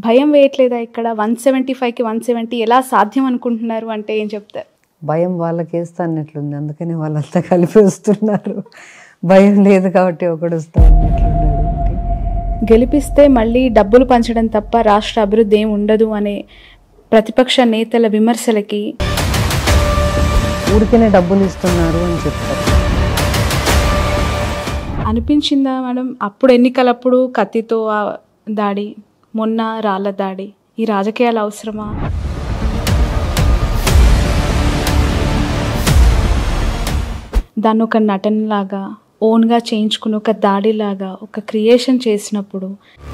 భయం వేయట్లేదా ఇక్కడ వన్ సెవెంటీ ఫైవ్కి వన్ సెవెంటీ ఎలా సాధ్యం అనుకుంటున్నారు అంటే ఏం చెప్తారు భయం వాళ్ళకి వేస్తా అన్నట్లుంది అందుకని వాళ్ళంతా కలిపి వస్తున్నారు భయం లేదు కాబట్టి ఒకడు వస్తా అన్నట్లున్నాడు అంటే గెలిపిస్తే మళ్ళీ డబ్బులు పంచడం తప్ప రాష్ట్ర అభివృద్ధి ఏం ఉండదు అనే ప్రతిపక్ష నేతల విమర్శలకి ఊరికనే డబ్బులు ఇస్తున్నారు అని చెప్తారు అనిపించిందా మేడం అప్పుడు ఎన్నికలప్పుడు కత్తితో ఆ దాడి మొన్న రాళ్ళ దాడి ఈ రాజకీయాలు అవసరమా దాన్ని ఒక నటనలాగా ఓన్గా చేయించుకుని ఒక దాడిలాగా ఒక క్రియేషన్ చేసినప్పుడు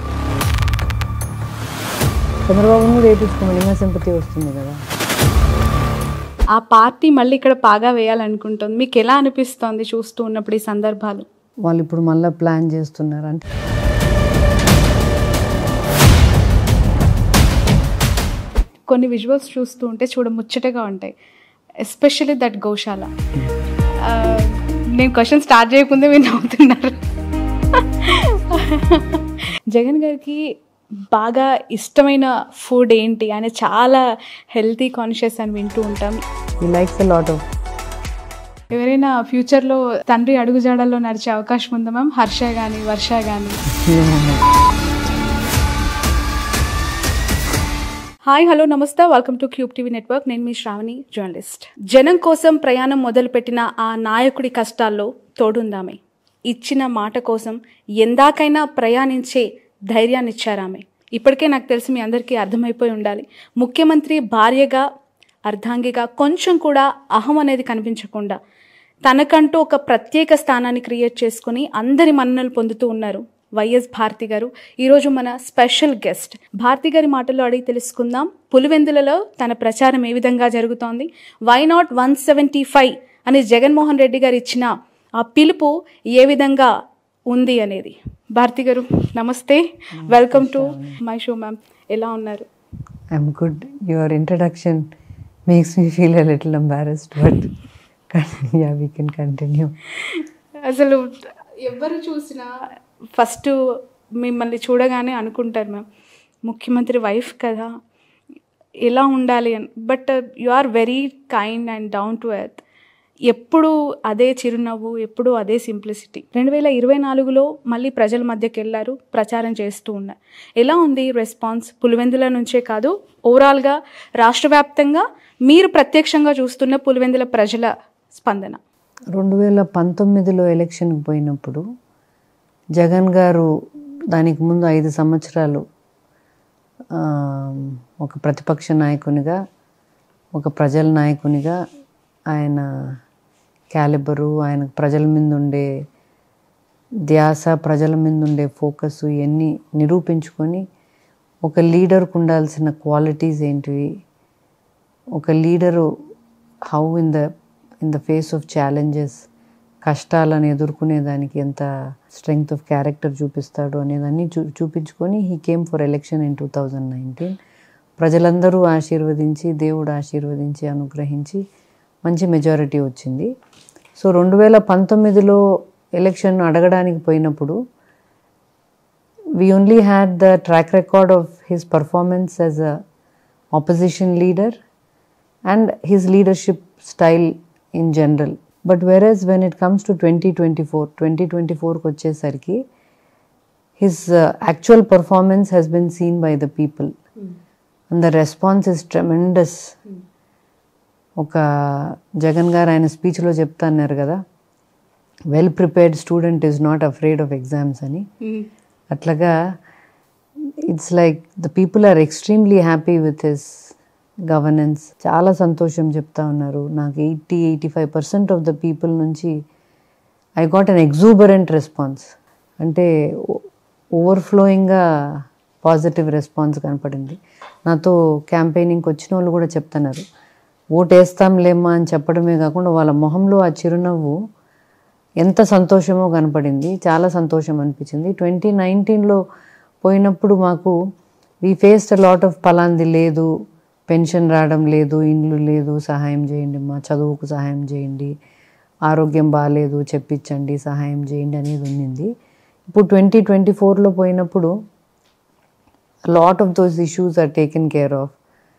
చంద్రబాబును రేపించుకోమని ఇంకా సింపతి వస్తుంది కదా ఆ పార్టీ మళ్ళీ ఇక్కడ పాగా వేయాలనుకుంటుంది మీకు ఎలా అనిపిస్తోంది చూస్తూ ఉన్నప్పుడు ఈ సందర్భాలు వాళ్ళు ఇప్పుడు మళ్ళీ ప్లాన్ చేస్తున్నారు అంటే కొన్ని విజువల్స్ చూస్తూ ఉంటే చూడ ముచ్చటగా ఉంటాయి ఎస్పెషల్లీ దట్ గోశాల ఆ, నేను క్వశ్చన్ స్టార్ట్ చేయకుందే మీరు నవ్వుతున్నారు జగన్ గారికి బాగా ఇష్టమైన ఫుడ్ ఏంటి ఆయన చాలా హెల్తీ కాన్షియస్ అని వింటూ ఉంటాం ఈ లైక్స్ లాట్ ఆఫ్ ఎవరైనా ఫ్యూచర్లో తండ్రి అడుగుజాడల్లో నడిచే అవకాశం ఉందా మ్యామ్ హర్ష కానీ వర్ష కానీ హాయ్ హలో నమస్తే welcome to Cube TV network నేను మీ శ్రావణి జర్నలిస్ట్ జనం కోసం ప్రయాణం మొదలుపెట్టిన ఆ నాయకుడి కష్టాల్లో తోడుందామే ఇచ్చిన మాట కోసం ఎందాకైనా ప్రయాణించే ధైర్యాన్ని ఇచ్చారామె ఇప్పటికే నాకు తెలిసి మీ అందరికీ అర్థమైపోయి ఉండాలి ముఖ్యమంత్రి భార్యగా అర్ధాంగిగా కొంచెం కూడా అహం అనేది కనిపించకుండా తనకంటూ ఒక ప్రత్యేక స్థానాన్ని క్రియేట్ చేసుకుని అందరి మన్ననలు పొందుతూ ఉన్నారు వైఎస్ భారతి గారు ఈరోజు మన స్పెషల్ గెస్ట్ భారతి గారి మాటల్లో అడిగి తెలుసుకుందాం పులివెందులలో తన ప్రచారం ఏ విధంగా జరుగుతోంది why not one seventy five అని జగన్మోహన్ రెడ్డి గారు ఇచ్చిన ఆ పిలుపు ఏ విధంగా ఉంది అనేది భారతి గారు నమస్తే welcome to my show ma'am ఎలా ఉన్నారు I'm good your introduction makes me feel a little embarrassed but yeah we can continue అసలు ఎవరు చూసినా ఫస్ట్ మిమ్మల్ని చూడగానే అనుకుంటారు మ్యామ్ ముఖ్యమంత్రి వైఫ్ కదా ఎలా ఉండాలి అని but you are very kind and down to earth ఎప్పుడు అదే చిరునవ్వు ఎప్పుడు అదే సింప్లిసిటీ రెండు వేల ఇరవై నాలుగులో మళ్ళీ ప్రజల మధ్యకి వెళ్ళారు ప్రచారం చేస్తూ ఉన్నారు ఎలా ఉంది రెస్పాన్స్ పులివెందుల నుంచే కాదు ఓవరాల్గా రాష్ట్ర వ్యాప్తంగా మీరు ప్రత్యక్షంగా చూస్తున్న పులివెందుల ప్రజల స్పందన రెండు వేల పంతొమ్మిదిలో ఎలక్షన్కి పోయినప్పుడు జగన్ గారు దానికి ముందు ఐదు సంవత్సరాలు ఆ, ఒక ప్రతిపక్ష నాయకునిగా ఒక ప్రజల నాయకునిగా ఆయన క్యాలిబరు ఆయన ప్రజల మీద ఉండే ధ్యాస ప్రజల మీద ఉండే ఫోకస్ ఇవన్నీ నిరూపించుకొని ఒక లీడర్కు ఉండాల్సిన క్వాలిటీస్ ఏంటివి ఒక leader how in the in the face of challenges కష్టాలను ఎదుర్కొనేదానికి ఎంత స్ట్రెంగ్త్ ఆఫ్ క్యారెక్టర్ చూపిస్తాడు అనేదాన్ని చూ చూపించుకొని he came for election in two thousand nineteen ప్రజలందరూ ఆశీర్వదించి దేవుడు ఆశీర్వదించి అనుగ్రహించి మంచి మెజారిటీ వచ్చింది సో రెండు వేల పంతొమ్మిదిలో ఎలక్షన్ అడగడానికి పోయినప్పుడు we only had the track record of his performance as a opposition leader and his leadership style in general but whereas when it comes to 2024 2024 కి వచ్చేసరికి his uh, actual performance has been seen by the people and the response is tremendous ఒక జగన్ గారు ఆయన స్పీచ్లో చెప్తా అన్నారు కదా well prepared student is not afraid of exams అని అట్లాగా it's like the people are extremely happy with his governance చాలా సంతోషం చెప్తా ఉన్నారు నాకు eighty eighty five percent of the people నుంచి I got an exuberant response అంటే ఓవర్ఫ్లోయింగ్గా పాజిటివ్ రెస్పాన్స్ కనపడింది నాతో క్యాంపెయినింగ్కి వచ్చిన వాళ్ళు కూడా చెప్తున్నారు ఓటు వేస్తాంలేమ్మా అని చెప్పడమే కాకుండా వాళ్ళ మొహంలో ఆ చిరునవ్వు ఎంత సంతోషమో కనపడింది చాలా సంతోషం అనిపించింది ట్వంటీ నైన్టీన్లో పోయినప్పుడు మాకు we faced a lot of పలాంది లేదు పెన్షన్ రావడం లేదు ఇండ్లు లేదు సహాయం చేయండి మా చదువుకు సహాయం చేయండి ఆరోగ్యం బాగాలేదు చెప్పించండి సహాయం చేయండి అనేది ఉన్నింది ఇప్పుడు ట్వంటీ ట్వంటీ ఫోర్లో పోయినప్పుడు lot of those issues are taken care of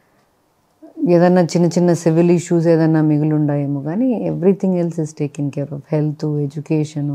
ఏదన్నా చిన్న చిన్న సివిల్ ఇష్యూస్ ఏదన్నా మిగిలి ఉన్నాయేమో కానీ everything else is taken care of health education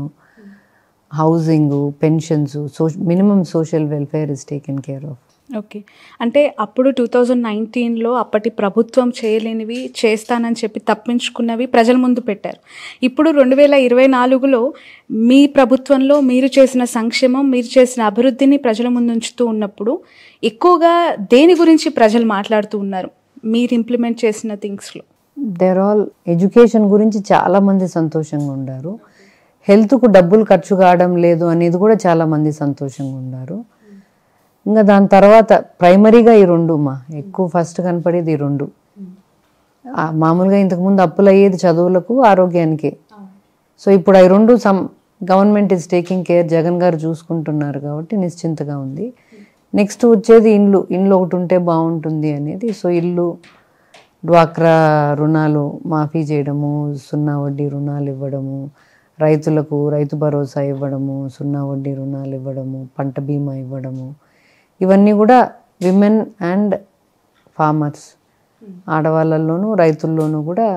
housing pensions so minimum social welfare is taken care of okay అంటే అప్పుడు టూ థౌజండ్ నైన్టీన్లో అప్పటి ప్రభుత్వం చేయలేనివి చేస్తానని చెప్పి తప్పించుకున్నవి ప్రజల ముందు పెట్టారు ఇప్పుడు రెండు వేల ఇరవై నాలుగులో మీ ప్రభుత్వంలో మీరు చేసిన సంక్షేమం మీరు చేసిన అభివృద్ధిని ప్రజల ముందు ఉంచుతూ ఉన్నప్పుడు ఎక్కువగా దేని గురించి ప్రజలు మాట్లాడుతూ ఉన్నారు మీరు ఇంప్లిమెంట్ చేసిన థింగ్స్లో దేర్ ఆల్ ఎడ్యుకేషన్ గురించి చాలా మంది సంతోషంగా ఉన్నారు హెల్త్కు డబ్బులు ఖర్చు కావడం లేదు అనేది కూడా చాలా మంది సంతోషంగా ఉన్నారు ఇంకా దాని తర్వాత ప్రైమరీగా ఈ రెండు మా ఎక్కువ ఫస్ట్ కనపడేది ఈ రెండు ఆ, మామూలుగా ఇంతకుముందు అప్పులు అయ్యేది చదువులకు ఆరోగ్యానికి సో ఇప్పుడు అవి రెండు some government is taking care Jagan garu చూసుకుంటున్నారు కాబట్టి నిశ్చింతగా ఉంది నెక్స్ట్ వచ్చేది ఇండ్లు ఇండ్లు ఒకటి ఉంటే బాగుంటుంది అనేది సో ఇల్లు డ్వాక్రా రుణాలు మాఫీ చేయడము సున్నా వడ్డీ రుణాలు ఇవ్వడము రైతులకు రైతు భరోసా ఇవ్వడము సున్నా వడ్డీ రుణాలు ఇవ్వడము పంట బీమా ఇవ్వడము ఇవన్నీ కూడా విమెన్ అండ్ ఫార్మర్స్ ఆడవాళ్ళల్లోనూ రైతుల్లోనూ కూడా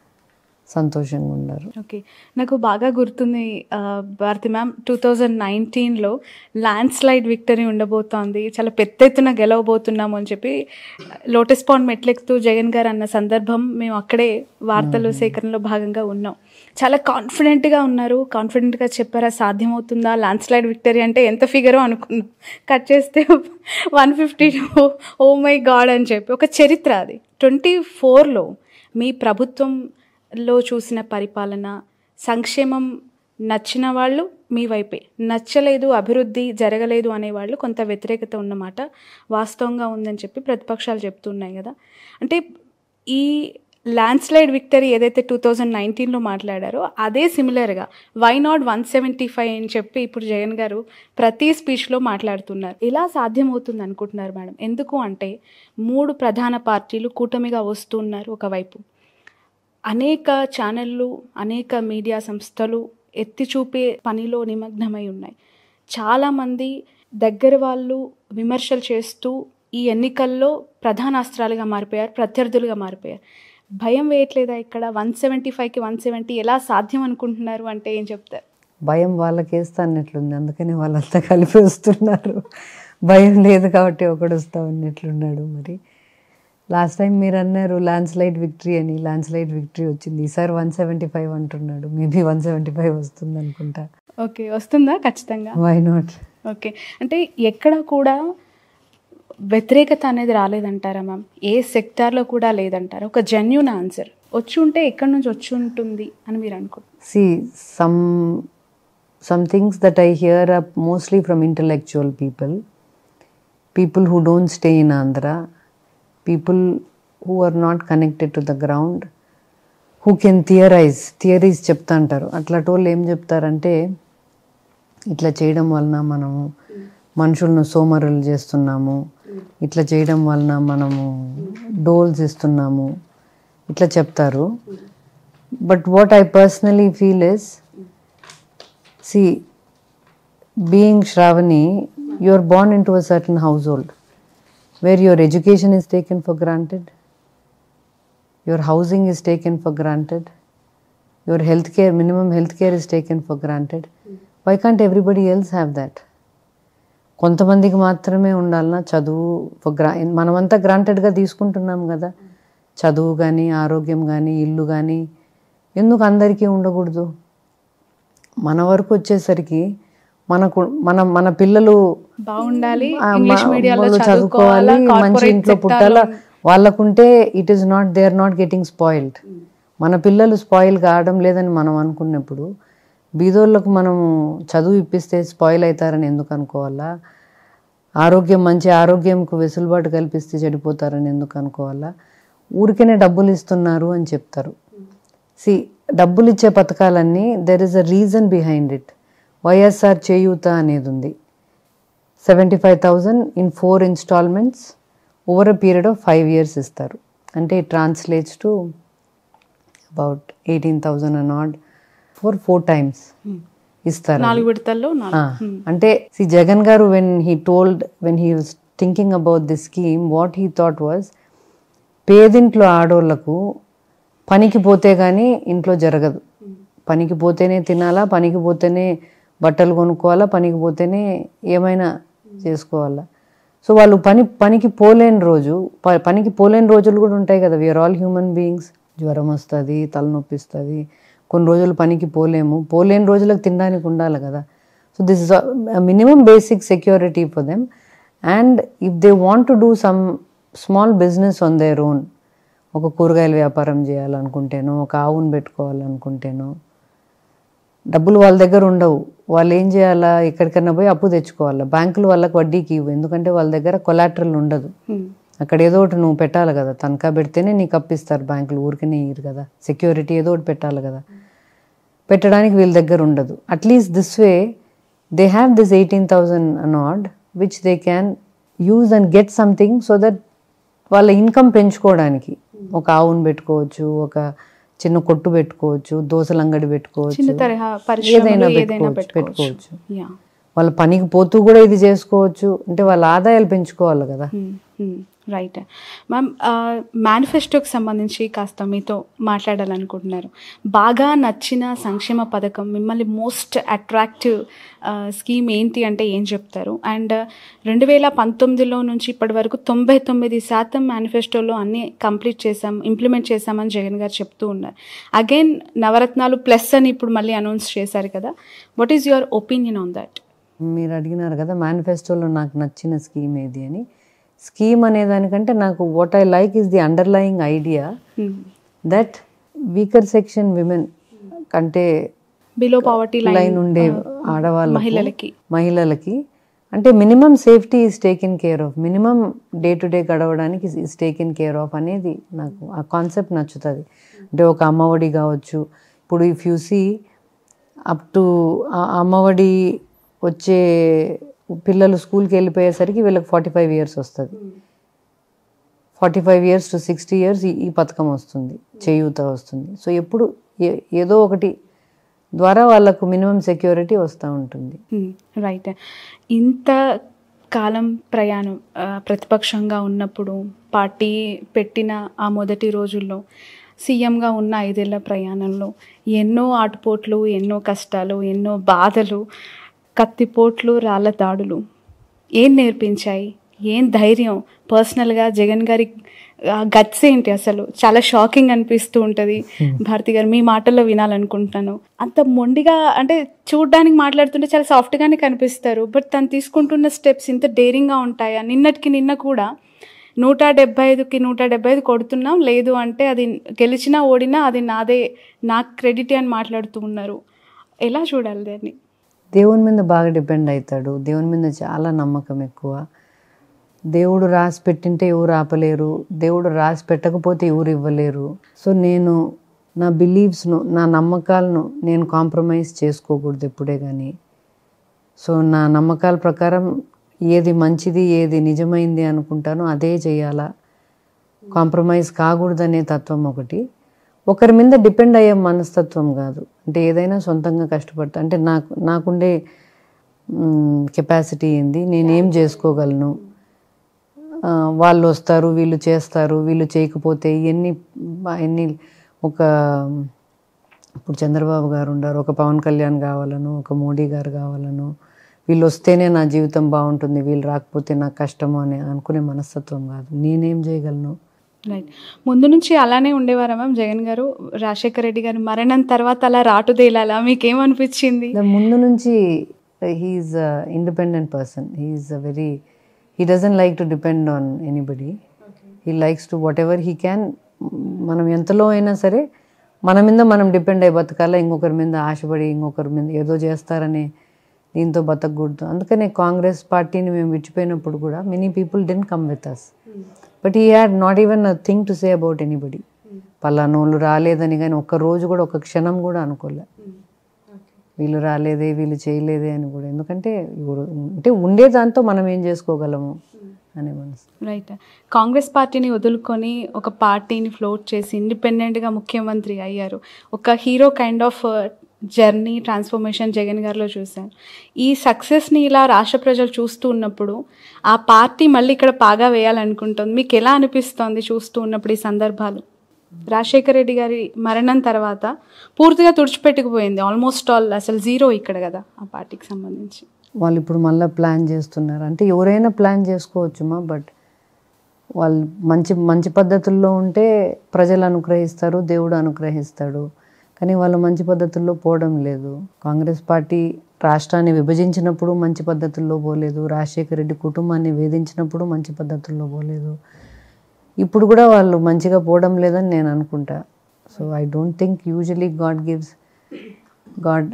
సంతోషంగా ఉన్నారు ఓకే నాకు బాగా గుర్తుంది ఆ, భారతి మ్యామ్ టూ థౌజండ్ నైన్టీన్లో ల్యాండ్ స్లైడ్ విక్టరీ ఉండబోతోంది చాలా పెద్ద ఎత్తున గెలవబోతున్నాము అని చెప్పి లోటస్ పాండ్ మెట్లెక్కుతూ జగన్ గారు అన్న సందర్భం మేము అక్కడే వార్తలు సేకరణలో భాగంగా ఉన్నాం చాలా కాన్ఫిడెంట్గా ఉన్నారు కాన్ఫిడెంట్గా చెప్పారా సాధ్యమవుతుందా ల్యాండ్ స్లైడ్ విక్టరీ అంటే ఎంత ఫిగరో అనుకున్నాం కట్ చేస్తే one fifty oh my god అని చెప్పి ఒక చరిత్ర అది ట్వంటీ ఫోర్లో మీ ప్రభుత్వంలో చూసిన పరిపాలన సంక్షేమం నచ్చిన వాళ్ళు మీ వైపే నచ్చలేదు అభివృద్ధి జరగలేదు అనేవాళ్ళు కొంత వ్యతిరేకత ఉన్నమాట వాస్తవంగా ఉందని చెప్పి ప్రతిపక్షాలు చెప్తున్నాయి కదా అంటే ఈ ల్యాండ్ స్లైడ్ విక్టరీ ఏదైతే టూ థౌజండ్ నైన్టీన్లో మాట్లాడారో అదే సిమిలర్గా why not one seventy five అని చెప్పి ఇప్పుడు జగన్ గారు ప్రతి స్పీచ్లో మాట్లాడుతున్నారు ఎలా సాధ్యమవుతుంది అనుకుంటున్నారు మేడం ఎందుకు అంటే మూడు ప్రధాన పార్టీలు కూటమిగా వస్తున్నారు ఒకవైపు అనేక ఛానళ్ళు అనేక మీడియా సంస్థలు ఎత్తి చూపే పనిలో నిమగ్నమై ఉన్నాయి చాలామంది దగ్గర వాళ్ళు విమర్శలు చేస్తూ ఈ ఎన్నికల్లో ప్రధాన అస్త్రాలుగా మారిపోయారు ప్రత్యర్థులుగా మారిపోయారు భయం వేయట్లేదా ఇక్కడ వన్ సెవెంటీ ఫైవ్కి వన్ సెవెంటీ ఎలా సాధ్యం అనుకుంటున్నారు అంటే ఏం చెప్తారు భయం వాళ్ళకి వేస్తా అన్నట్లుంది అందుకని వాళ్ళంతా కలిపి వస్తున్నారు భయం లేదు కాబట్టి ఒకడు వస్తా ఉన్నట్లున్నాడు మరి లాస్ట్ టైం మీరు అన్నారు ల్యాండ్ స్లైడ్ విక్టరీ అని ల్యాండ్ స్లైడ్ విక్టరీ వచ్చింది ఈసారి వన్ సెవెంటీ ఫైవ్ అంటున్నాడు మేబీ వన్ సెవెంటీ ఫైవ్ వస్తుంది అనుకుంటా ఓకే వస్తుందా ఖచ్చితంగా వై నాట్ ఓకే అంటే ఎక్కడ కూడా వ్యతిరేకత అనేది రాలేదంటారా మ్యామ్ ఏ సెక్టార్లో కూడా లేదంటారా ఒక జెన్యున్ ఆన్సర్ వచ్చి ఉంటే ఎక్కడి నుంచి వచ్చి ఉంటుంది అని మీరు అనుకుంటున్నారు See, some some things that I hear are mostly from intellectual people, people who don't stay in Andhra, people who are not connected to the ground, who can theorize, theories చెప్తా అంటారు అట్లాంటి వాళ్ళు ఏం చెప్తారంటే ఇట్లా చేయడం వలన మనము మనుషులను సోమరులు చేస్తున్నాము ఇట్లా చేయడం వలన మనము డోల్స్ ఇస్తున్నాము ఇట్లా చెప్తారు but what I personally feel is see being Sravani you are born into a certain household where your education is taken for granted your housing is taken for granted your healthcare minimum healthcare is taken for granted why can't everybody else have that కొంతమందికి మాత్రమే ఉండాలన్నా చదువు for gra- మనమంతా గ్రాంటెడ్గా తీసుకుంటున్నాం కదా చదువు కానీ ఆరోగ్యం కానీ ఇల్లు కానీ ఎందుకు అందరికీ ఉండకూడదు మన వరకు వచ్చేసరికి మనకు మన మన పిల్లలు బాగుండాలి ఆ, ఇంగ్లీష్ మా- మీడియాలో వాళ్ళు చదువుకోవాలి మంచి కార్పొరేట్ ఇంట్లో పుట్టాల వాళ్ళకుంటే it is not they are not getting spoiled మన పిల్లలు స్పాయిల్ కావడం లేదని మనం అనుకున్నప్పుడు బీదోళ్ళకు మనము చదువు ఇప్పిస్తే స్పాయిల్ అవుతారని ఎందుకు అనుకోవాలా ఆరోగ్యం మంచి ఆరోగ్యంకు వెసులుబాటు కల్పిస్తే చెడిపోతారని ఎందుకు అనుకోవాలా ఊరికనే డబ్బులు ఇస్తున్నారు అని చెప్తారు సి డబ్బులు ఇచ్చే పథకాలన్నీ there is a reason behind it YSR Cheyutha అనేది ఉంది seventy five thousand in four installments over a period of five years ఇస్తారు అంటే it translates to about eighteen thousand and not four four times ఇస్తారు నాలుగు విడతల్లో నాలుగు ఆ, అంటే see Jagan garu when he told when he was thinking about this scheme what he thought was పేదింట్లో ఆడోళ్లకు పనికి పోతే కానీ ఇంట్లో జరగదు పనికి పోతేనే తినాలా పనికి పోతేనే బట్టలు కొనుక్కోవాలా పనికి పోతేనే ఏమైనా చేసుకోవాలా సో వాళ్ళు పని పనికి పోలేని రోజు ప- పనికి పోలేని రోజులు కూడా ఉంటాయి కదా వీఆర్ ఆల్ హ్యూమన్ బీయింగ్స్ జ్వరం వస్తుంది తలనొప్పి వస్తుంది కొన్ని రోజులు పనికి పోలేము పోలేని రోజులకు తినడానికి ఉండాలి కదా so this is minimum basic security for them and if they want to do some small business on their own ఒక కూరగాయల వ్యాపారం చేయాలనుకుంటేనో ఒక ఆవును పెట్టుకోవాలనుకుంటేనో డబ్బులు వాళ్ళ దగ్గర ఉండవు వాళ్ళు ఏం చేయాలా ఎక్కడికన్నా పోయి అప్పు తెచ్చుకోవాలా బ్యాంకులు వాళ్ళకి వడ్డీకి ఇవ్వు ఎందుకంటే వాళ్ళ దగ్గర కొలాటరల్ ఉండదు Hmm. అక్కడ ఏదో ఒకటి నువ్వు పెట్టాలి కదా తనఖా పెడితేనే నీకు అప్పిస్తారు బ్యాంకులు ఊరికనే ఇయ్యరు కదా సెక్యూరిటీ ఏదో ఒకటి పెట్టాలి కదా పెట్టడానికి వీళ్ళ దగ్గర ఉండదు at least this way they have this eighteen thousand నాడ్ which they can use and get something so that వాళ్ళ ఇన్కమ్ పెంచుకోవడానికి ఒక ఆవును పెట్టుకోవచ్చు ఒక చిన్న కొట్టు పెట్టుకోవచ్చు దోసల అంగడి పెట్టుకోవచ్చు చిన్న తరహా పరిశ్రమలు ఏదైనా ఏదైనా పెట్టుకోవచ్చు పెట్టుకోవచ్చు పెట్టుకోవచ్చు యా వాళ్ళ పనికి పోతూ కూడా ఇది చేసుకోవచ్చు అంటే వాళ్ళ ఆదాయాలు పెంచుకోవాలి కదా రైట్ మ్యామ్ మేనిఫెస్టోకి సంబంధించి కాస్త మీతో మాట్లాడాలనుకుంటున్నారు బాగా నచ్చిన సంక్షేమ పథకం మిమ్మల్ని మోస్ట్ అట్రాక్టివ్ స్కీమ్ ఏంటి అంటే ఏం చెప్తారు అండ్ రెండు వేల పంతొమ్మిదిలో నుంచి ఇప్పటి వరకు తొంభై తొమ్మిది శాతం మేనిఫెస్టోలో అన్నీ కంప్లీట్ చేసాం ఇంప్లిమెంట్ చేసామని జగన్ గారు చెప్తూ ఉన్నారు అగైన్ నవరత్నాలు ప్లస్ అని ఇప్పుడు మళ్ళీ అనౌన్స్ చేశారు కదా what is your opinion on that మీరు అడిగినారు కదా మేనిఫెస్టోలో నాకు నచ్చిన స్కీమ్ ఏది అని స్కీమ్ అనే దానికంటే నాకు what I like is the underlying idea that weaker section women కంటే బిలో పావర్టీ లైన్ లైన్ ఉండే ఆడవాళ్ళ మహిళలకి మహిళలకి అంటే minimum safety is taken care of minimum day to day గడవడానికి ఈజ్ టేకెన్ కేర్ ఆఫ్ అనేది నాకు ఆ కాన్సెప్ట్ నచ్చుతుంది అంటే ఒక అమ్మఒడి కావచ్చు ఇప్పుడు if you see up to Ammavodi వచ్చే పిల్లలు స్కూల్కి వెళ్ళిపోయేసరికి వీళ్ళకి ఫార్టీ ఫైవ్ ఇయర్స్ వస్తుంది forty five years to sixty years ఈ పథకం వస్తుంది చేయూత వస్తుంది సో ఎప్పుడు ఏ- ఏదో ఒకటి ద్వారా వాళ్ళకు మినిమం సెక్యూరిటీ వస్తూ ఉంటుంది రైట్ ఇంత కాలం ప్రయాణం ఆ, ప్రతిపక్షంగా ఉన్నప్పుడు పార్టీ పెట్టిన ఆ మొదటి రోజుల్లో సీఎంగా ఉన్న ఐదేళ్ల ప్రయాణంలో ఎన్నో ఆటుపోట్లు ఎన్నో కష్టాలు ఎన్నో బాధలు కత్తిపోట్లు రాళ్ళ దాడులు ఏం నేర్పించాయి ఏం ధైర్యం పర్సనల్గా జగన్ గారి గట్స్ ఏంటి అసలు చాలా షాకింగ్ అనిపిస్తూ ఉంటుంది భారతి గారు మీ మాటల్లో వినాలనుకుంటున్నాను అంత మొండిగా అంటే చూడ్డానికి మాట్లాడుతుంటే చాలా సాఫ్ట్గానే కనిపిస్తారు బట్ తను తీసుకుంటున్న స్టెప్స్ ఇంత డేరింగ్గా ఉంటాయా నిన్నటికి నిన్న కూడా నూట డెబ్బై ఐదుకి నూట డెబ్బై ఐదు కొడుతున్నాం లేదు అంటే అది గెలిచినా ఓడినా అది నాదే నా క్రెడిట్ అని మాట్లాడుతూ ఉన్నారు ఎలా చూడాలి దాన్ని దేవుని మీద బాగా డిపెండ్ అవుతాడు దేవుని మీద చాలా నమ్మకం ఎక్కువ దేవుడు రాసి పెట్టింటే ఎవరు ఆపలేరు దేవుడు రాసి పెట్టకపోతే ఎవరు ఇవ్వలేరు సో నేను నా బిలీవ్స్ను నా నమ్మకాలను నేను కాంప్రమైజ్ చేసుకోకూడదు ఎప్పుడే కానీ సో నా నమ్మకాల ప్రకారం ఏది మంచిది ఏది నిజమైంది అనుకుంటానో అదే చేయాలా కాంప్రమైజ్ కాకూడదనే తత్వం ఒకటి ఒకరి మీద డిపెండ్ అయ్యే మనస్తత్వం కాదు అంటే ఏదైనా సొంతంగా కష్టపడతా అంటే నాకు నాకుండే కెపాసిటీ ఏంది నేనేం చేసుకోగలను ఆ, వాళ్ళు వస్తారు వీళ్ళు చేస్తారు వీళ్ళు చేయకపోతే ఎన్ని ఎన్ని ఒక ఇప్పుడు చంద్రబాబు గారు ఉన్నారు ఒక పవన్ కళ్యాణ్ కావాలను ఒక మోడీ గారు కావాలను వీళ్ళు వస్తేనే నా జీవితం బాగుంటుంది వీళ్ళు రాకపోతే నాకు కష్టము అని అనుకునే మనస్తత్వం కాదు నేనేం చేయగలను రైట్ ముందు నుంచి అలానే ఉండేవారా మ్యామ్ జగన్ గారు రాజశేఖర రెడ్డి గారు మరణం తర్వాత అలా రాటుదేలాలా మీకేమనిపించింది ఇలా ముందు నుంచి he's independent person he's a very he doesn't like to depend on anybody he likes to whatever he can మనం ఎంతలో అయినా సరే మన మీద మనం డిపెండ్ అయి బతకాల ఇంకొకరి మీద ఆశపడి ఇంకొకరి మీద ఏదో చేస్తారనే దీంతో బతకూడదు అందుకనే కాంగ్రెస్ పార్టీని మేము విడిచిపోయినప్పుడు కూడా many people didn't come with us but he had not even a thing to say about anybody పలానోళ్ళు రాలేదని కానీ ఒక్క రోజు కూడా ఒక క్షణం కూడా అనుకోలే వీళ్ళు రాలేదే వీళ్ళు చేయలేదే అని కూడా ఎందుకంటే ఇప్పుడు అంటే ఉండే దాంతో మనం ఏం చేసుకోగలము అనే మనసు రైట్ కాంగ్రెస్ పార్టీని వదులుకొని ఒక పార్టీని ఫ్లోట్ చేసి ఇండిపెండెంట్గా ముఖ్యమంత్రి అయ్యారు ఒక hero kind of journey transformation Jagan గారిలో చూశాను ఈ సక్సెస్ని ఇలా రాష్ట్ర ప్రజలు చూస్తూ ఉన్నప్పుడు ఆ పార్టీ మళ్ళీ ఇక్కడ పాగా వేయాలనుకుంటుంది మీకు ఎలా అనిపిస్తోంది చూస్తూ ఉన్నప్పుడు ఈ సందర్భాలు రాజశేఖర రెడ్డి గారి మరణం తర్వాత పూర్తిగా తుడిచిపెట్టుకుపోయింది ఆల్మోస్ట్ ఆల్ అసలు జీరో ఇక్కడ కదా ఆ పార్టీకి సంబంధించి వాళ్ళు ఇప్పుడు మళ్ళీ ప్లాన్ చేస్తున్నారు అంటే ఎవరైనా ప్లాన్ చేసుకోవచ్చుమా బట్ వాళ్ళు మంచి మంచి పద్ధతుల్లో ఉంటే ప్రజలు అనుగ్రహిస్తారు దేవుడు అనుగ్రహిస్తాడు కానీ వాళ్ళు మంచి పద్ధతుల్లో పోవడం లేదు కాంగ్రెస్ పార్టీ రాష్ట్రాన్ని విభజించినప్పుడు మంచి పద్ధతుల్లో పోలేదు రాజశేఖర రెడ్డి కుటుంబాన్ని వేధించినప్పుడు మంచి పద్ధతుల్లో పోలేదు ఇప్పుడు కూడా వాళ్ళు మంచిగా పోవడం లేదని నేను అనుకుంటా so I don't think usually god gives god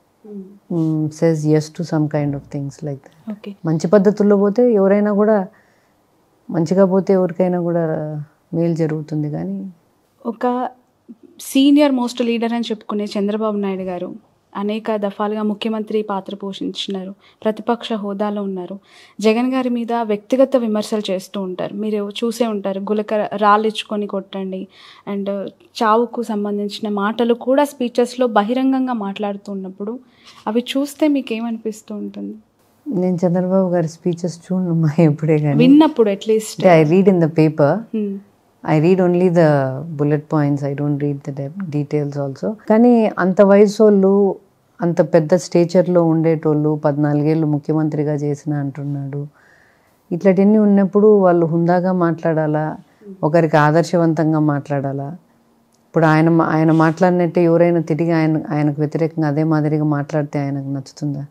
says yes to some kind of things like that okay మంచి పద్ధతుల్లో పోతే ఎవరైనా కూడా మంచిగా పోతే ఎవరికైనా కూడా మేలు జరుగుతుంది కానీ ఒక సీనియర్ మోస్ట్ లీడర్ అని చెప్పుకునే చంద్రబాబు నాయుడు గారు అనేక దఫాలుగా ముఖ్యమంత్రి పాత్ర పోషించినారు ప్రతిపక్ష హోదాలో ఉన్నారు జగన్ గారి మీద వ్యక్తిగత విమర్శలు చేస్తూ ఉంటారు మీరు చూసే ఉంటారు గులక రాళ్ళు ఇచ్చుకొని కొట్టండి అండ్ చావుకు సంబంధించిన మాటలు కూడా స్పీచెస్లో బహిరంగంగా మాట్లాడుతూ ఉన్నప్పుడు అవి చూస్తే మీకు ఏమనిపిస్తూ ఉంటుంది నేను చంద్రబాబు గారి స్పీచెస్ చూడను మా ఎప్పుడే కానీ విన్నప్పుడు at least I read in the paper I read only the bullet points I don't read the details also కానీ అంత వయసు వాళ్ళు అంత పెద్ద స్టేచర్లో ఉండేటోళ్ళు పద్నాలుగేళ్ళు ముఖ్యమంత్రిగా చేసిన అంటున్నాడు ఇట్లాంటివన్నీ ఉన్నప్పుడు వాళ్ళు హుందాగా మాట్లాడాలా ఒకరికి ఆదర్శవంతంగా మాట్లాడాలా ఇప్పుడు ఆయన మా- ఆయన మాట్లాడినట్టే ఎవరైనా తిరిగి ఆయన ఆయనకు వ్యతిరేకంగా అదే మాదిరిగా మాట్లాడితే ఆయనకు నచ్చుతుందా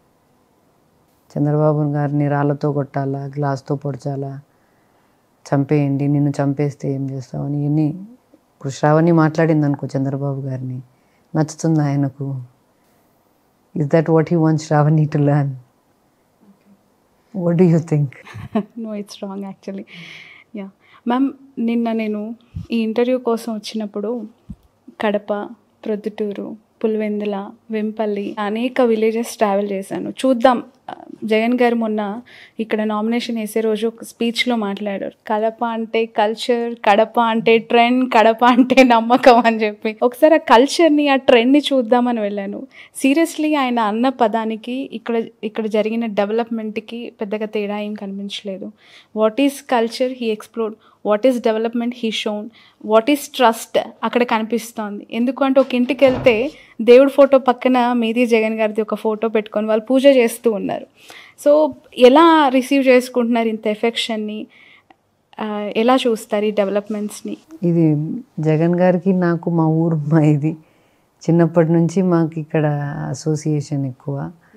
చంద్రబాబు గారిని రాళ్ళతో కొట్టాలా గ్లాస్తో పొడచాలా చంపేయండి నిన్ను చంపేస్తే ఏం చేస్తావు అని ఇవన్నీ ఇప్పుడు శ్రావణి మాట్లాడింది అనుకో చంద్రబాబు గారిని నచ్చుతుంది ఆయనకు is that what he want Sravani to learn what do you think no it's wrong actually yeah ma'am నిన్న నేను ఈ ఇంటర్వ్యూ కోసం వచ్చినప్పుడు కడప ప్రొద్దుటూరు పులివెందుల వెంపల్లి అనేక విలేజెస్ ట్రావెల్ చేశాను చూద్దాం ఆ, జగన్ గారు మొన్న ఇక్కడ నామినేషన్ వేసే రోజు ఒక స్పీచ్లో మాట్లాడారు కడప అంటే కల్చర్ కడప అంటే ట్రెండ్ కడప అంటే నమ్మకం అని చెప్పి ఒకసారి ఆ కల్చర్ని ఆ ట్రెండ్ని చూద్దామని వెళ్ళాను సీరియస్లీ ఆయన అన్న పదానికి ఇక్కడ ఇక్కడ జరిగిన డెవలప్మెంట్కి పెద్దగా తేడా ఏం కనిపించలేదు what is culture he explore what is development he shown what is trust అక్కడ కనిపిస్తోంది ఎందుకంటే ఒక ఇంటికి వెళ్తే దేవుడి ఫోటో పక్కన మీది జగన్ గారిది ఒక ఫోటో పెట్టుకొని వాళ్ళు పూజ చేస్తూ ఉన్నారు సో ఎలా రిసీవ్ చేసుకుంటున్నారు ఇంత ఎఫెక్షన్ని ఆ, ఎలా చూస్తారు ఈ డెవలప్మెంట్స్ని ఇది జగన్ గారికి నాకు మా ఊరు మా ఇది చిన్నప్పటి నుంచి మాకు ఇక్కడ అసోసియేషన్ ఎక్కువ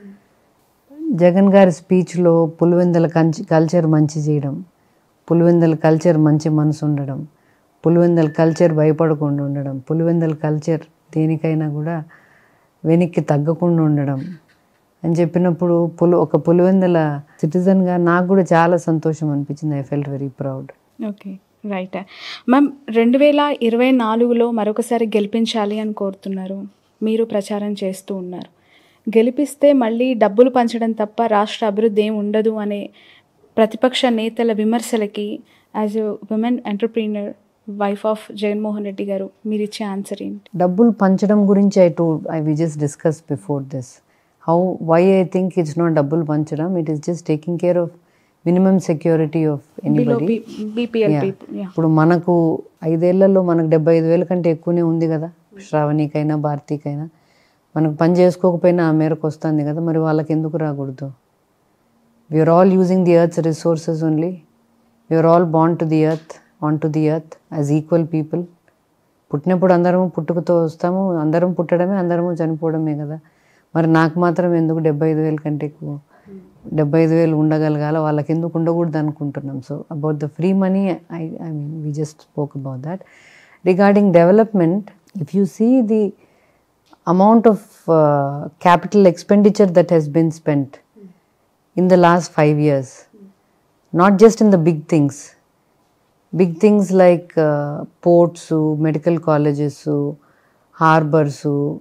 జగన్ గారి స్పీచ్లో పులివెందల కంచి కల్చర్ మంచి చేయడం పులివెందల కల్చర్ మంచి మనసు ఉండడం పులివెందల కల్చర్ భయపడకుండా ఉండడం పులివెందల కల్చర్ దేనికైనా కూడా వెనక్కి తగ్గకుండా ఉండడం అని చెప్పినప్పుడు పులు ఒక పులివెందల సిటిజన్గా నాకు కూడా చాలా సంతోషం అనిపించింది I felt very proud okay right ma'am రెండు వేల ఇరవై నాలుగులో మరొకసారి గెలిపించాలి అని కోరుతున్నారు మీరు ప్రచారం చేస్తూ ఉన్నారు గెలిపిస్తే మళ్ళీ డబ్బులు పంచడం తప్ప రాష్ట్ర అభివృద్ధి ఏం ఉండదు అనే ప్రతిపక్ష నేతల విమర్శలకి as a woman entrepreneur wife of Jaganmohan Reddy garu మీరు ఇచ్చే ఆన్సర్ ఏంటి డబ్బులు పంచడం గురించి I too I we just discuss before this how why I think it's not డబ్బులు పంచడం it is just taking care of minimum security of below anybody BPL people yeah ఇప్పుడు మనకు ఐదేళ్లలో మనకు డెబ్బై ఐదు వేల కంటే ఎక్కువనే ఉంది కదా శ్రావణికైనా భారతికైనా మనకు పని చేసుకోకపోయినా ఆ మేరకు వస్తుంది కదా మరి వాళ్ళకి ఎందుకు రాకూడదు we're all using the earth's resources only we're all bound to the earth on to the earth as equal people పుట్టినప్పుడు అందరము పుట్టుకతో వస్తాము అందరం పుట్టడమే అందరము చనిపోవడమే కదా మరి నాకు మాత్రం ఎందుకు డెబ్బై ఐదు వేల కంటే ఎక్కువ డెబ్బై ఐదు వేలు ఉండగలగాల వాళ్ళకి ఎందుకు ఉండకూడదు అనుకుంటున్నాం so about the free money I I mean we just spoke about that regarding development if you see the amount of uh, capital expenditure that has been spent in the last five years, not just in the big things. Big things like uh, ports, medical colleges, harbors,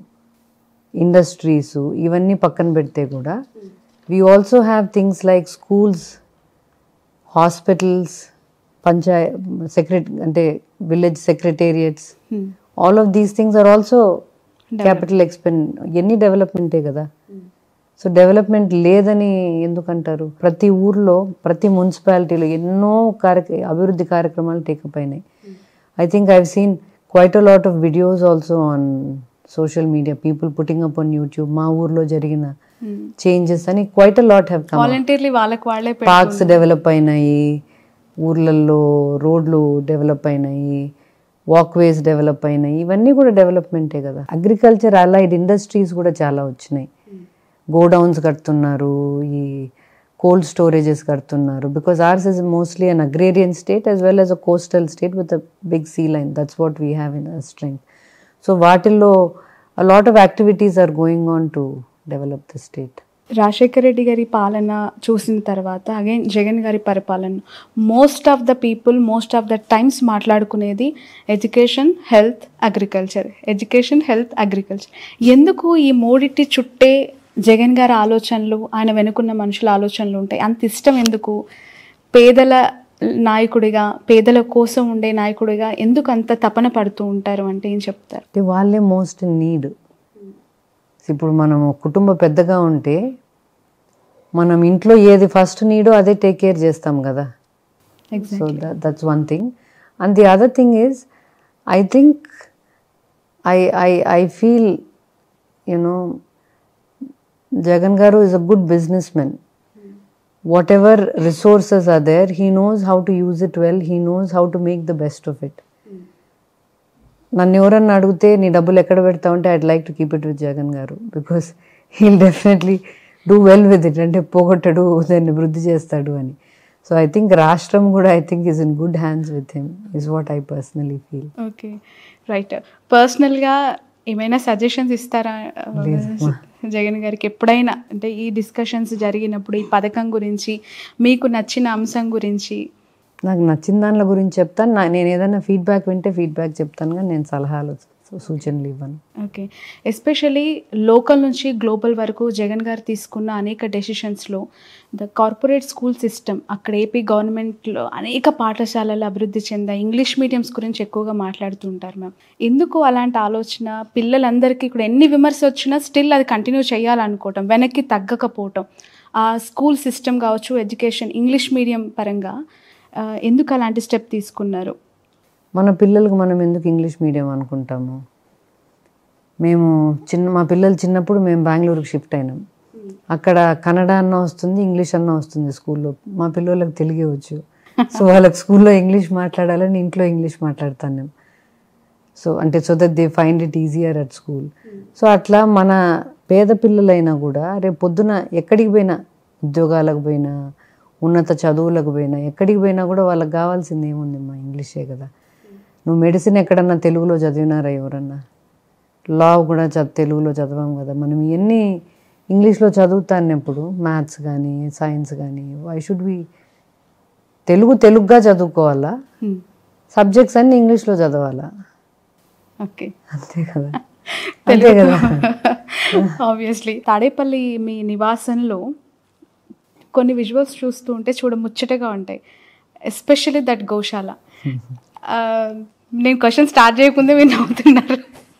industries ఇవన్నీ పక్కన పెడితే కూడా we also have things like schools hospitals పంచాయ సెక్రట అంటే village secretariats all of these things are also capital ఎక్స్పెన్ ఎన్ని డెవలప్మెంటే కదా సో డెవలప్మెంట్ లేదని ఎందుకంటారు ప్రతి ఊర్లో ప్రతి మున్సిపాలిటీలో ఎన్నో కార్య అభివృద్ధి కార్యక్రమాలు టేకప్ అయినాయి I think I've seen quite a lot of videos also on social media people putting up on YouTube మా ఊర్లో జరిగిన చేంజెస్ అని quite a lot have come voluntarily వాళ్ళకి వాళ్ళే పె- పార్క్స్ డెవలప్ అయినాయి ఊర్లలో రోడ్లు డెవలప్ అయినాయి వాక్వేస్ డెవలప్ అయినాయి ఇవన్నీ కూడా డెవలప్మెంటే కదా అగ్రికల్చర్ అలైడ్ ఇండస్ట్రీస్ కూడా చాలా వచ్చినాయి గోడౌన్స్ కడుతున్నారు ఈ కోల్డ్ స్టోరేజెస్ కడుతున్నారు because ours is mostly an agrarian state as well as a coastal state with a big sea line that's what we have in strength so వాటిల్లో a lot of activities are going on to develop the state Rajasekhara Reddy గారి పాలన చూసిన తర్వాత again Jagan గారి పరిపాలన most of the people most of the times మాట్లాడుకునేది education health agriculture education health agriculture ఎందుకు ఈ మూడిటి చుట్టే జగన్ గారి ఆలోచనలు ఆయన వెనుకున్న మనుషుల ఆలోచనలు ఉంటాయి అంత ఇష్టం ఎందుకు పేదల నాయకుడిగా పేదల కోసం ఉండే నాయకుడిగా ఎందుకు అంత తపన పడుతూ ఉంటారు అంటే ఏం చెప్తారు అంటే వాళ్ళే మోస్ట్ నీడ్ ఇప్పుడు మనం కుటుంబ పెద్దగా ఉంటే మనం ఇంట్లో ఏది ఫస్ట్ నీడో అదే టేక్ కేర్ చేస్తాం కదా so that's one thing and the other thing is I think I I I feel you know Jagan garu is a good business men whatever resources are there he knows how to use it well he knows how to make the best of it నన్ను ఎవరన్నా అడిగితే నీ డబ్బులు ఎక్కడ పెడతావు అంటే I'd like to keep it with Jagan garu because he'll definitely do well with it అంటే పోగొట్టడు దాన్ని వృద్ధి చేస్తాడు అని సో ఐ థింక్ రాష్ట్రం కూడా I think is in good hands with him is what I personally feel okay right పర్సనల్గా ఏమైనా సజెషన్స్ ఇస్తారా జగన్ గారికి ఎప్పుడైనా అంటే ఈ డిస్కషన్స్ జరిగినప్పుడు ఈ పథకం గురించి మీకు నచ్చిన అంశం గురించి నాకు నచ్చిన దానిల గురించి చెప్తాను నా నేను ఏదైనా ఫీడ్బ్యాక్ వింటే ఫీడ్బ్యాక్ చెప్తాను కానీ నేను సలహాలు సూచనలు ఇవ్వను ఓకే ఎస్పెషలీ లోకల్ నుంచి గ్లోబల్ వరకు జగన్ గారు తీసుకున్న అనేక డెసిషన్స్లో ద కార్పొరేట్ స్కూల్ సిస్టమ్ అక్కడ ఏపీ గవర్నమెంట్లో అనేక పాఠశాలలు అభివృద్ధి చెందాయి ఇంగ్లీష్ మీడియంస్ గురించి ఎక్కువగా మాట్లాడుతూ ఉంటారు మ్యామ్ ఎందుకు అలాంటి ఆలోచన పిల్లలందరికీ ఇప్పుడు ఎన్ని విమర్శ వచ్చినా స్టిల్ అది కంటిన్యూ చేయాలనుకోవటం వెనక్కి తగ్గకపోవటం ఆ స్కూల్ సిస్టమ్ కావచ్చు ఎడ్యుకేషన్ ఇంగ్లీష్ మీడియం పరంగా ఆ, ఎందుకు అలాంటి స్టెప్ తీసుకున్నారు మన పిల్లలకు మనం ఎందుకు ఇంగ్లీష్ మీడియం అనుకుంటాము మేము చిన్న మా పిల్లలు చిన్నప్పుడు మేము బెంగళూరుకి షిఫ్ట్ అయినాం అక్కడ కన్నడ అన్న వస్తుంది ఇంగ్లీష్ అన్న వస్తుంది స్కూల్లో మా పిల్లలకు తెలుగే వచ్చు సో వాళ్ళకి స్కూల్లో ఇంగ్లీష్ మాట్లాడాలని ఇంట్లో ఇంగ్లీష్ మాట్లాడతాను నేను సో అంటే so that they find it easier at school so అట్లా మన పేద పిల్లలైనా కూడా రేపు పొద్దున ఎక్కడికి పోయినా ఉద్యోగాలకు పోయినా ఉన్నత చదువులకు పోయినా ఎక్కడికి పోయినా కూడా వాళ్ళకి కావాల్సింది ఏముంది మా ఇంగ్లీషే కదా నువ్వు మెడిసిన్ ఎక్కడన్నా తెలుగులో చదివినారా ఎవరన్నా లా కూడా చ తెలుగులో చదవం కదా మనం ఇవన్నీ ఇంగ్లీష్లో చదువుతాన్నప్పుడు మ్యాథ్స్ కానీ సైన్స్ కానీ ఐ షుడ్ బి తెలుగు తెలుగుగా చదువుకోవాలా సబ్జెక్ట్స్ అన్ని ఇంగ్లీష్లో చదవాలా ఓకే అంతే కదా అంతే కదా ఆబ్వియస్లీ తాడేపల్లి మీ నివాసంలో కొన్ని విజువల్స్ చూస్తూ ఉంటే చూడ ముచ్చటగా ఉంటాయి ఎస్పెషల్లీ దట్ గోశాల ఆ, నేను క్వశ్చన్ స్టార్ట్ చేయకుందే మీరు నవ్వుతున్నారు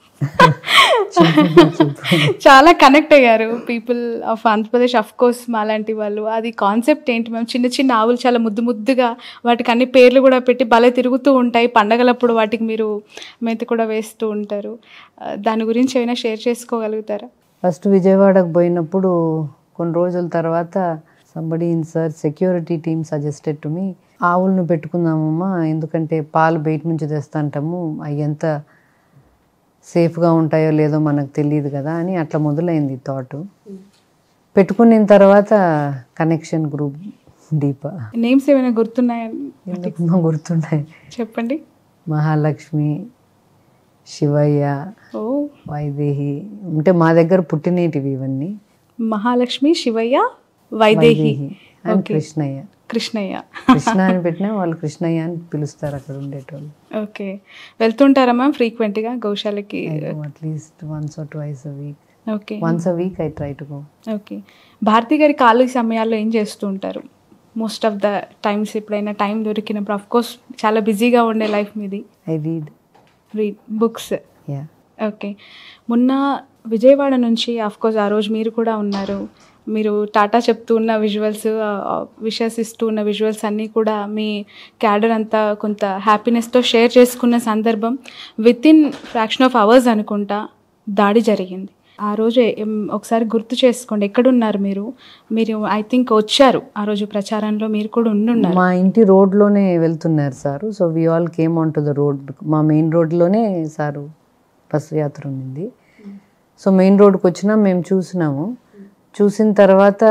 చాలా కనెక్ట్ అయ్యారు people of Andhra Pradesh of course మాలాంటి వాళ్ళు అది కాన్సెప్ట్ ఏంటి మేము చిన్న చిన్న ఆవులు చాలా ముద్దు ముద్దుగా వాటికి అన్ని పేర్లు కూడా పెట్టి భలే తిరుగుతూ ఉంటాయి పండగలప్పుడు వాటికి మీరు మేత కూడా వేస్తూ ఉంటారు ఆ, దాని గురించి ఏమైనా షేర్ చేసుకోగలుగుతారా ఫస్ట్ విజయవాడకు పోయినప్పుడు కొన్ని రోజుల తర్వాత somebody in sir security team suggested to me ఆవులను పెట్టుకుందామమ్మా ఎందుకంటే పాలు బయట నుంచి తెస్తాంటాము అవి ఎంత సేఫ్గా ఉంటాయో లేదో మనకు తెలియదు కదా అని అట్లా మొదలైంది థాట్ పెట్టుకున్న తర్వాత కనెక్షన్ గ్రూప్ దీప నేమ్స్ ఏమైనా గుర్తున్నాయా ఎందుకు గుర్తున్నాయి చెప్పండి మహాలక్ష్మి శివయ్య ఓ వైదేహి అంటే మా దగ్గర పుట్టినేటివి ఇవన్నీ మహాలక్ష్మి శివయ్య వైదేహి అండ్ కృష్ణయ్య కృష్ణయ్య కృష్ణ అని పెట్టినా వాళ్ళు కృష్ణయ్య అని పిలుస్తారు అక్కడ ఉండేటోళ్ళు ఓకే వెళ్తుంటారా మ్యామ్ ఫ్రీక్వెంట్గా గోశాలకి at least once or twice a week okay once a week I try to go okay Bharathi గారి ఖాళీ సమయాల్లో ఏం చేస్తూ ఉంటారు మోస్ట్ ఆఫ్ ద టైమ్స్ ఎప్పుడైనా టైం దొరికినప్పుడు అఫ్ కోర్స్ చాలా బిజీగా ఉండే లైఫ్ మీది I read read books yeah okay మొన్న విజయవాడ నుంచి కోర్స్ ఆ రోజు మీరు కూడా ఉన్నారు మీరు టాటా చెప్తూ ఉన్న విజువల్స్ విషెస్ ఇస్తూ ఉన్న విజువల్స్ అన్నీ కూడా మీ క్యాడర్ అంతా కొంత హ్యాపీనెస్తో షేర్ చేసుకున్న సందర్భం within fraction of hours అనుకుంటా దాడి జరిగింది ఆ రోజు ఏం, ఒకసారి గుర్తు చేసుకోండి ఎక్కడున్నారు మీరు మీరు ఐ థింక్ వచ్చారు ఆ రోజు ప్రచారంలో మీరు కూడా ఉండున్నారు మా ఇంటి రోడ్లోనే వెళ్తున్నారు sir so we all came on to the road మా మెయిన్ రోడ్లోనే సారు బస్సు యాత్ర ఉంది సో మెయిన్ రోడ్కి వచ్చినా మేము చూసినాము చూసిన తర్వాత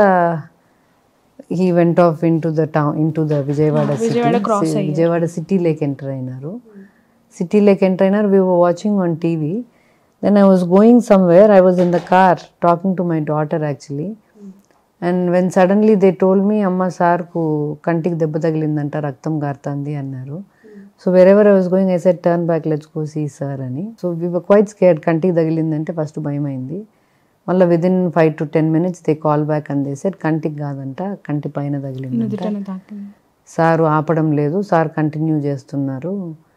he went off into the town into the Vijayawada Vijayawada cross city Vijayawada సిటీలోకి ఎంటర్ అయినారు సిటీలోకి ఎంటర్ అయినారు we were watching on TV then I was going somewhere I was in the car talking to my daughter actually and when suddenly they told me అమ్మ సార్కు కంటికి దెబ్బ తగిలిందంట రక్తం గారుతుంది అన్నారు so wherever I was going I said turn back let's go see sir అని so we were quite scared కంటికి తగిలిందంటే ఫస్ట్ భయం అయింది మళ్ళీ within five to ten minutes they call back అని దే సెట్ కంటికి కాదంట కంటి పైన తగిలిందంట నుదుటన తాకింది సారు ఆపడం లేదు సార్ కంటిన్యూ చేస్తున్నారు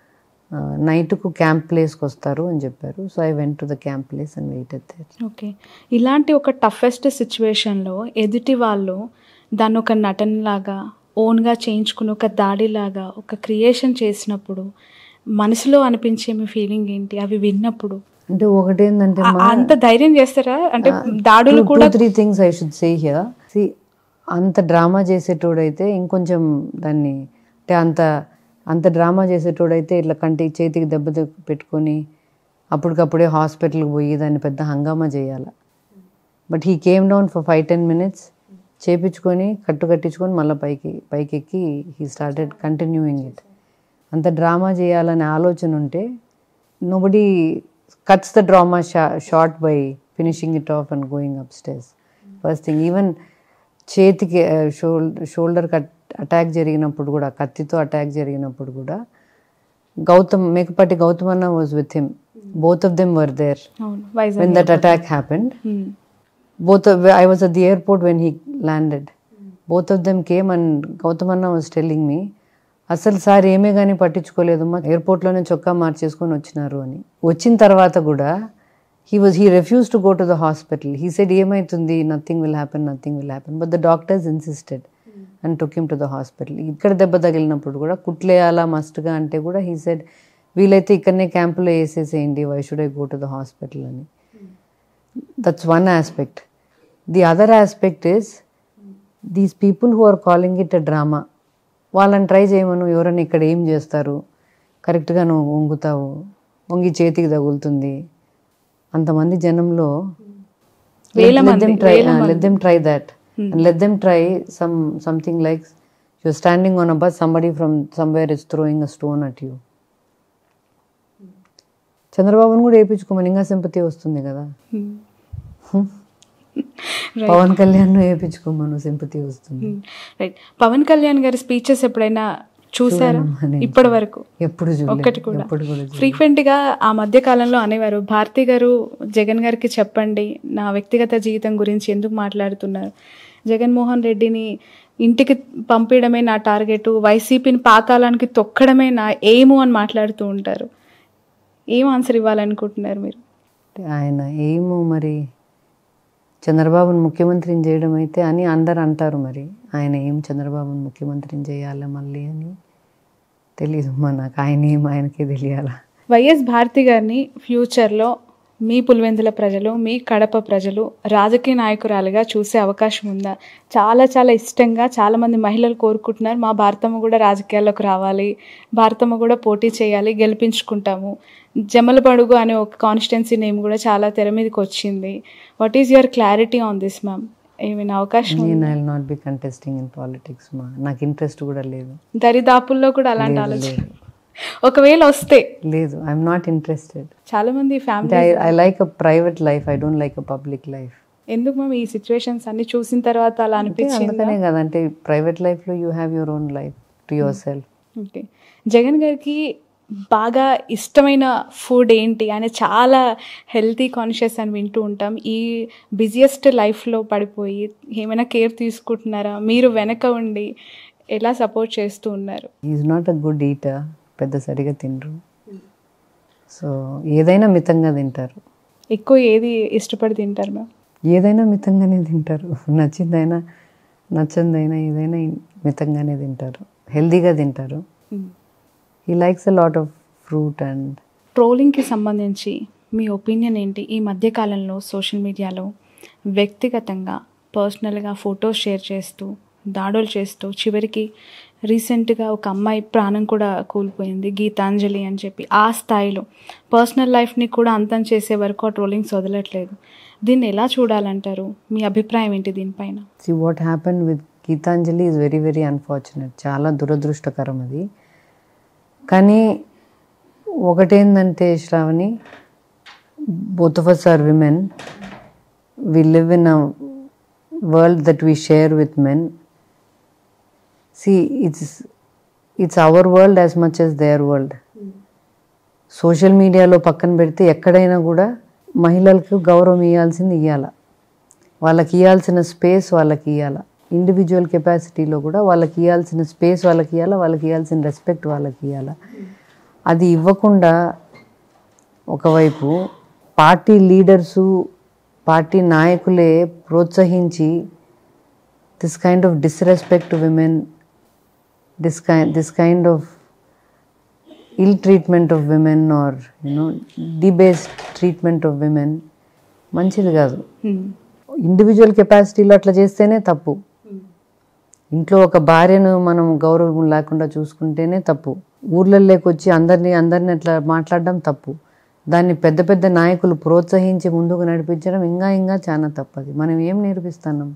నైట్కు క్యాంప్ ప్లేస్కి వస్తారు అని చెప్పారు so I went to the camp place and wait అయితే ఓకే ఇలాంటి ఒక టఫెస్ట్ సిచ్యువేషన్లో ఎదుటి వాళ్ళు దాన్ని ఒక నటనలాగా ఓన్గా చేయించుకుని ఒక దాడిలాగా ఒక క్రియేషన్ చేసినప్పుడు మనసులో అనిపించే మీ ఫీలింగ్ ఏంటి అవి విన్నప్పుడు అంటే ఒకటేందంటే ఆ- అంత ధైర్యం చేస్తారా అంటే దాడులు టూ కూడా three things I should say here see అంత డ్రామా చేసేటోడైతే ఇంకొంచెం దాన్ని అంటే అంత అంత డ్రామా చేసేటోడైతే ఇట్లా కంటి చేతికి దెబ్బ తె- పెట్టుకొని అప్పటికప్పుడే హాస్పిటల్కి పోయి దాన్ని పెద్ద హంగామా చేయాలి but he came down for five ten minutes చేపించుకొని కట్టు కట్టించుకొని మళ్ళీ పైకి పైకి ఎక్కి హీ స్టార్టెడ్ కంటిన్యూయింగ్ ఇట్ అంత డ్రామా చేయాలనే ఆలోచన ఉంటే నోబడి కట్స్ ద డ్రామా షా short by finishing it off and going up stays first thing even చేతికి షోల్డర్ షోల్డర్ కట్ అటాక్ జరిగినప్పుడు కూడా కత్తితో అటాక్ జరిగినప్పుడు కూడా గౌతమ్ మేకపాటి గౌతమ్ అన్న was with him both of them were there అవును Vizag when that attack happened Hmm. both of, I was at the airport when he landed. Both of them came and Gautamanna was telling me అసలు sir ఏమీ కానీ పట్టించుకోలేదమ్మా ఎయిర్పోర్ట్లోనే చొక్కా మార్చేసుకొని వచ్చినారు అని వచ్చిన తర్వాత కూడా he was he refuse to go to the hospital he said ఏమవుతుంది nothing will happen nothing will happen but the doctors insisted and took him to the hospital ఇక్కడ దెబ్బ తగిలినప్పుడు కూడా కుట్లేయాలా మస్ట్గా అంటే కూడా హీ సెడ్ వీలైతే ఇక్కడనే క్యాంపులో వేసేసేయండి why should I go to the hospital అని that's one aspect the other aspect is these people who are calling it a drama వాళ్ళని ట్రై చేయమను ఎవరైనా ఇక్కడ ఏం చేస్తారు కరెక్ట్గా నువ్వు వంగుతావు వంగి చేతికి తగులుతుంది అంతమంది జనంలో వేల మంది, ట్రై వేల మంది. Let them try that and let them try some something like your standing on a bus somebody from somewhere is throwing a stone at you చంద్రబాబును కూడా వేయించుకోమని ఇంకా సింపతి వస్తుంది కదా Hmm. పవన్ కళ్యాణ్ వేయించుకోమను సింపతి వస్తుంది రైట్ పవన్ కళ్యాణ్ గారి స్పీచెస్ ఎప్పుడైనా చూసారా చూడనమ్మా నేను. ఇప్పటి వరకు ఎప్పుడు చూడలేదు ఒక్కటి కూడా ఎప్పుడు కూడా చూడలేదు. ఫ్రీక్వెంట్ గా ఆ మధ్య కాలంలో అనేవారు భారతి గారు జగన్ గారికి చెప్పండి నా వ్యక్తిగత జీవితం గురించి ఎందుకు మాట్లాడుతున్నారు జగన్మోహన్ రెడ్డిని ఇంటికి పంపించడమే నా టార్గెట్ వైసీపీని పాతాళానికి తొక్కడమే నా ఎయిము అని మాట్లాడుతూ ఉంటారు ఏం ఆన్సర్ ఇవ్వాలనుకుంటున్నారు మీరు అంటే ఆయన ఏమో మరి చంద్రబాబును ముఖ్యమంత్రిని చేయడం అయితే అని అందరు అంటారు మరి ఆయన ఏం చంద్రబాబును ముఖ్యమంత్రిని చేయాలా మళ్ళీ అని తెలియదు మా నాకు ఆయన ఏం ఆయనకే తెలియాలా వైఎస్ భారతి గారిని ఫ్యూచర్లో మీ పులివెందుల ప్రజలు మీ కడప ప్రజలు రాజకీయ నాయకురాలుగా చూసే అవకాశం ఉందా చాలా చాలా ఇష్టంగా చాలామంది మహిళలు కోరుకుంటున్నారు మా భారతమ్మ కూడా రాజకీయాల్లోకి రావాలి భారతమ్మ కూడా పోటీ చేయాలి గెలిపించుకుంటాము జమలబడుగు అనే ఒక కాన్స్టిట్యున్సీ నేమ్ కూడా చాలా తెర మీదకి వచ్చింది what is your clarity on this ma'am ఏమైనా అవకాశం నేను I not be contesting in politics మా నాకు ఇంట్రెస్ట్ కూడా లేదు దరిదాపుల్లో కూడా అలాంటి లేదు, ఆలోచన లేదు. ఒకవేళ వస్తే లేదు ఐఎమ్ నాట్ ఇంట్రెస్టెడ్ చాలా మంది అంటే family I I like a private life I don't like a public life ఎందుకు మ్యామ్ ఈ సిచ్యువేషన్స్ అన్ని చూసిన తర్వాత అలా అంటే అనిపించింది అందుకనే కదా అంటే ప్రైవేట్ లైఫ్లో you have your own life to yourself okay Jagan గారికి బాగా ఇష్టమైన ఫుడ్ ఏంటి ఆయన చాలా హెల్తీ కాన్షియస్ అని వింటూ ఉంటాం ఈ బిజియెస్ట్ లైఫ్లో పడిపోయి ఏమైనా కేర్ తీసుకుంటున్నారా మీరు వెనక ఉండి ఎలా సపోర్ట్ చేస్తూ ఉన్నారు is not a good eater పెద్ద సరిగా తినరు సో ఏదైనా మితంగా తింటారు ఎక్కువ ఏది ఇష్టపడి తింటారు మ్యామ్ ఏదైనా మితంగానే తింటారు నచ్చిందైనా నచ్చందైనా ఏదైనా మితంగానే తింటారు హెల్దీగా తింటారు he likes a lot of fruit and ట్రోలింగ్కి సంబంధించి మీ ఒపీనియన్ ఏంటి ఈ మధ్యకాలంలో సోషల్ మీడియాలో వ్యక్తిగతంగా పర్సనల్గా ఫొటోస్ షేర్ చేస్తూ దాడులు చేస్తూ చివరికి రీసెంట్గా ఒక అమ్మాయి ప్రాణం కూడా కూలిపోయింది గీతాంజలి అని చెప్పి ఆ స్థాయిలో పర్సనల్ లైఫ్ని కూడా అంతం చేసే వరకు ఆ ట్రోలింగ్స్ వదలట్లేదు దీన్ని ఎలా చూడాలంటారు మీ అభిప్రాయం ఏంటి దీనిపైన see what happen with Geetanjali is very very unfortunate చాలా దురదృష్టకరం అది కానీ ఒకటేందంటే Shravani both of us are women we live in a world that we share with men see it's it's our world as much as their world social మీడియాలో పక్కన పెడితే ఎక్కడైనా కూడా మహిళలకు గౌరవం ఇవ్వాల్సింది ఇవ్వాల వాళ్ళకి ఇవ్వాల్సిన స్పేస్ వాళ్ళకి ఇవ్వాల ఇండివిజువల్ కెపాసిటీలో కూడా వాళ్ళకి ఇవ్వాల్సిన స్పేస్ వాళ్ళకి ఇవ్వాల వాళ్ళకి ఇవ్వాల్సిన రెస్పెక్ట్ వాళ్ళకి ఇవ్వాల అది ఇవ్వకుండా ఒకవైపు పార్టీ లీడర్సు పార్టీ నాయకులే ప్రోత్సహించి this kind of disrespect women this కై this kind of ill treatment of women are you know debased treatment of women మంచిది కాదు ఇండివిజువల్ కెపాసిటీలో అట్లా చేస్తేనే తప్పు ఇంట్లో ఒక భార్యను మనం గౌరవం లేకుండా చూసుకుంటేనే తప్పు ఊర్లలోకి వచ్చి అందరినీ అందరిని అట్లా మాట్లాడడం తప్పు దాన్ని పెద్ద పెద్ద నాయకులు ప్రోత్సహించి ముందుకు నడిపించడం ఇంకా ఇంకా చాలా తప్పది మనం ఏం నేర్పిస్తున్నాం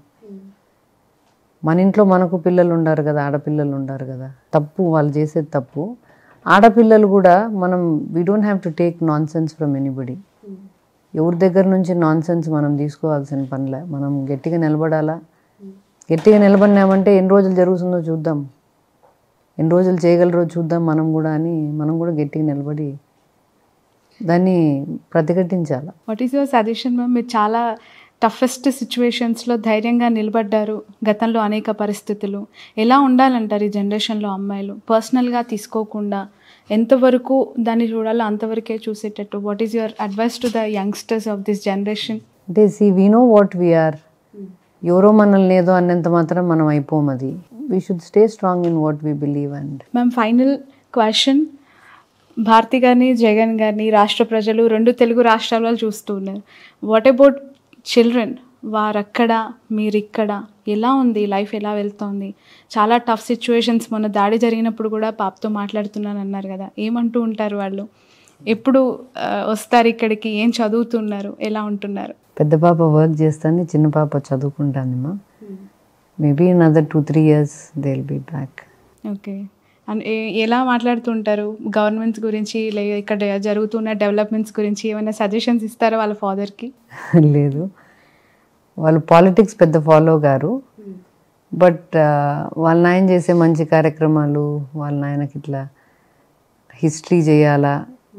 మన ఇంట్లో మనకు పిల్లలు ఉండారు కదా ఆడపిల్లలు ఉండారు కదా తప్పు వాళ్ళు చేసేది తప్పు ఆడపిల్లలు కూడా మనం we don't have to take nonsense from anybody ఎవరి దగ్గర నుంచి నాన్ సెన్స్ మనం తీసుకోవాల్సిన పనిలే మనం గట్టిగా నిలబడాలా గట్టిగా నిలబడినామంటే ఎన్ని రోజులు జరుగుతుందో చూద్దాం ఎన్ని రోజులు చేయగలరో చూద్దాం మనం కూడా అని మనం కూడా గట్టిగా నిలబడి దాన్ని ప్రతిఘటించాలి what is your suggestion ma'am మీరు చాలా టఫెస్ట్ సిచ్యువేషన్స్లో ధైర్యంగా నిలబడ్డారు గతంలో అనేక పరిస్థితులు ఎలా ఉండాలంటారు ఈ జనరేషన్లో అమ్మాయిలు పర్సనల్గా తీసుకోకుండా ఎంతవరకు దాన్ని చూడాలో అంతవరకే చూసేటట్టు what is your advice to the youngsters of this generation అంటే see we know what we are ఎవరో మనల్ని ఏదో అన్నంత మాత్రం మనం అయిపోం అది we should stay strong in what we believe and ma'am final question Bharathi గారిని జగన్ గారిని రాష్ట్ర ప్రజలు రెండు తెలుగు రాష్ట్రాలలో చూస్తూ ఉన్నారు వాట్ అబౌట్ చిల్డ్రన్ వారక్కడ మీరిక్కడ ఎలా ఉంది లైఫ్ ఎలా వెళ్తోంది చాలా టఫ్ సిచ్యువేషన్స్ మొన్న దాడి జరిగినప్పుడు కూడా పాపతో మాట్లాడుతున్నాను అన్నారు కదా ఏమంటూ ఉంటారు వాళ్ళు ఎప్పుడు ఆ, వస్తారు ఇక్కడికి ఏం చదువుతున్నారు ఎలా ఉంటున్నారు పెద్ద పాప వర్క్ చేస్తాను చిన్న పాప చదువుకుంటానమ్మా maybe in other two three years they will be back okay and ఏ- ఎలా మాట్లాడుతుంటారు గవర్నమెంట్స్ గురించి లేదా ఇక్కడ జరుగుతున్న డెవలప్మెంట్స్ గురించి ఏమైనా సజెషన్స్ ఇస్తారా వాళ్ళ ఫాదర్కి లేదు వాళ్ళు పాలిటిక్స్ పెద్ద ఫాలో గారు బట్ వాళ్ళ నాయన చేసే మంచి కార్యక్రమాలు వాళ్ళ నాయనకి ఇట్లా హిస్టరీ చేయాలా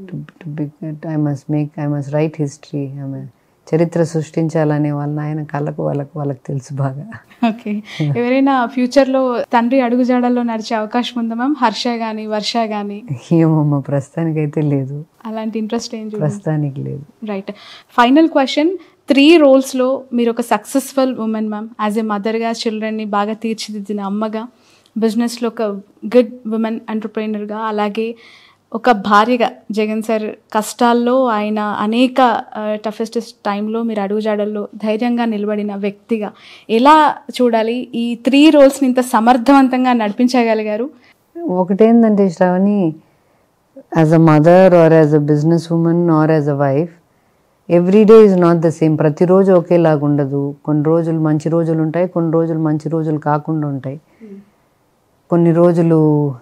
I must make I must write history ఆమె చరిత్ర సృష్టించాలని వాళ్ళ నాయన కళ్ళకు వాళ్ళకు వాళ్ళకి తెలుసు బాగా ఓకే ఎవరైనా ఫ్యూచర్లో తండ్రి అడుగుజాడల్లో నడిచే అవకాశం ఉందా మ్యామ్ హర్ష కానీ వర్ష కానీ ఏమమ్మా ప్రస్తుతానికైతే లేదు అలాంటి ఇంట్రెస్ట్ ఏం చూడండి ప్రస్తుతానికి లేదు రైట్ ఫైనల్ క్వశ్చన్ త్రీ రోల్స్లో మీరు ఒక successful woman ma'am as a మదర్గా చిల్డ్రన్ని బాగా తీర్చిదిద్దిన అమ్మగా బిజినెస్లో ఒక గుడ్ ఉమెన్ ఎంటర్ప్రైనర్గా అలాగే ఒక భార్యగా జగన్ సార్ కష్టాల్లో ఆయన అనేక టఫెస్ట్ టైంలో మీరు అడుగుజాడల్లో ధైర్యంగా నిలబడిన వ్యక్తిగా ఎలా చూడాలి ఈ త్రీ రోల్స్ని ఇంత సమర్థవంతంగా నడిపించగలిగారు ఒకటేందంటే Shravani as a mother or as a business woman or as a wife every day is not the same ప్రతిరోజు ఒకేలాగా ఉండదు కొన్ని రోజులు మంచి రోజులు ఉంటాయి కొన్ని రోజులు మంచి రోజులు కాకుండా ఉంటాయి కొన్ని రోజులు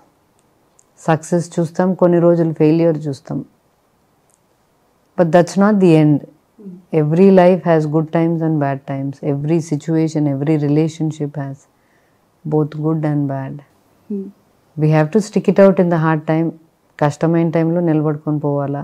సక్సెస్ చూస్తాం కొన్ని రోజులు ఫెయిల్యూర్ చూస్తాం but that's not the end every life has good times and bad times every situation every relationship has both good and bad we have to stick it out in the hard time కష్టమైన టైంలో నిలబడుకొని పోవాలా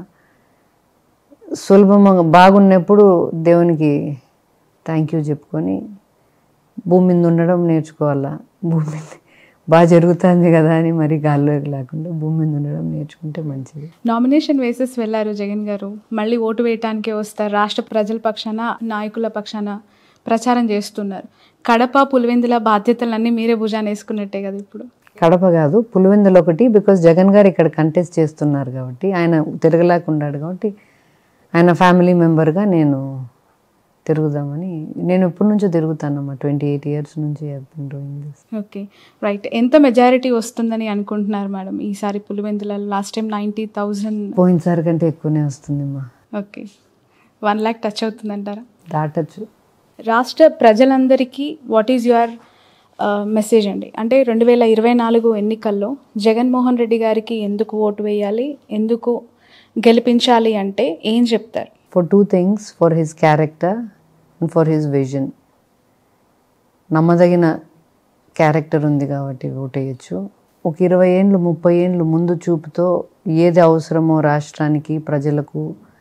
సులభంగా బాగున్నప్పుడు దేవునికి thank you చెప్పుకొని భూమి మీద ఉండడం నేర్చుకోవాలా భూమి మీద బాగా జరుగుతుంది కదా అని మరి గాల్లోకి లేకుండా భూమి మీద ఉండడం నేర్చుకుంటే మంచిది నామినేషన్ వేసేసి వెళ్ళారు జగన్ గారు మళ్ళీ ఓటు వేయటానికే వస్తారు రాష్ట్ర ప్రజల పక్షాన నాయకుల పక్షాన ప్రచారం చేస్తున్నారు కడప పులివెందుల బాధ్యతలన్నీ మీరే భుజాన్ని వేసుకున్నట్టే కదా ఇప్పుడు కడప కాదు పులివెందులు ఒకటి బికాస్ జగన్ గారు ఇక్కడ కంటెస్ట్ చేస్తున్నారు కాబట్టి ఆయన తిరగలేకున్నాడు కాబట్టి ఆయన ఫ్యామిలీ మెంబర్గా నేను తిరుగుదామని నేను ఎప్పటి నుంచో తిరుగుతానమ్మా ట్వంటీ ఎయిట్ ఇయర్స్ నుంచి డూయింగ్ దిస్ ఓకే రైట్ ఎంత మెజారిటీ వస్తుందని అనుకుంటున్నారు మేడం ఈసారి పులివెందులలో లాస్ట్ టైం నైంటీ థౌజండ్ పోయినసారి కంటే ఎక్కువనే వస్తుందమ్మా ఓకే వన్ ల్యాక్ టచ్ అవుతుందంటారా దాటచ్చు రాష్ట్ర ప్రజలందరికీ వాట్ ఈజ్ యువర్ మెసేజ్ అండి అంటే రెండు వేల ఇరవై నాలుగు ఎన్నికల్లో జగన్మోహన్ రెడ్డి గారికి ఎందుకు ఓటు వేయాలి ఎందుకు గెలిపించాలి అంటే ఏం చెప్తారు for two things for his character and for his vision నమ్మదగిన క్యారెక్టర్ ఉంది కాబట్టి ఓటేయచ్చు ఒక ఇరవై ఏండ్లు ముప్పై ఏండ్లు ముందు చూపుతో ఏది అవసరమో రాష్ట్రానికి ప్రజలకు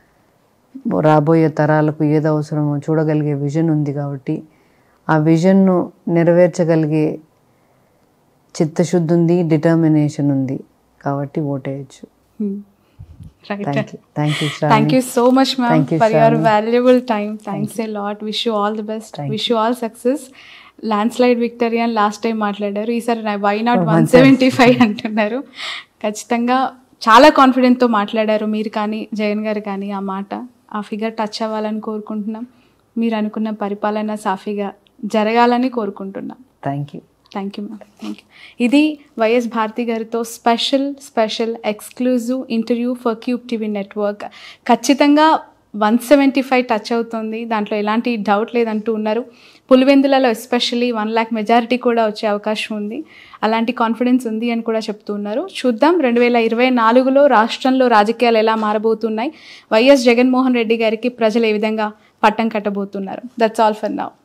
రాబోయే తరాలకు ఏది అవసరమో చూడగలిగే విజన్ ఉంది కాబట్టి ఆ విజన్ను నెరవేర్చగలిగే చిత్తశుద్ధి ఉంది డిటర్మినేషన్ ఉంది కాబట్టి ఓటేయచ్చు right thank you thank you thank you so much ma'am Thank you, for your Shravani. Valuable time thanks a lot wish you all the best wish you all success landslide victory అని last time మాట్లాడారు ఈసారి why not one seventy five అంటున్నారు ఖచ్చితంగా చాలా కాన్ఫిడెంట్తో మాట్లాడారు మీరు కానీ జగన్ గారు కానీ ఆ మాట ఆ ఫిగర్ టచ్ అవ్వాలని కోరుకుంటున్నాం మీరు అనుకున్న పరిపాలన సాఫీగా జరగాలని కోరుకుంటున్నాం thank you thank you ma'am thank you ఇది వైఎస్ భారతి గారితో special special exclusive interview for cube TV network ఖచ్చితంగా వన్ సెవెంటీ ఫైవ్ టచ్ అవుతుంది దాంట్లో ఎలాంటి డౌట్ లేదంటూ ఉన్నారు పులివెందులలో ఎస్పెషల్లీ వన్ ల్యాక్ మెజారిటీ కూడా వచ్చే అవకాశం ఉంది అలాంటి కాన్ఫిడెన్స్ ఉంది అని కూడా చెప్తూ ఉన్నారు చూద్దాం రెండు వేల ఇరవై నాలుగులో రాష్ట్రంలో రాజకీయాలు ఎలా మారబోతున్నాయి వైఎస్ జగన్మోహన్ రెడ్డి గారికి ప్రజలు ఏ విధంగా పట్టం కట్టబోతున్నారు దట్స్ ఆల్ ఫర్ నౌ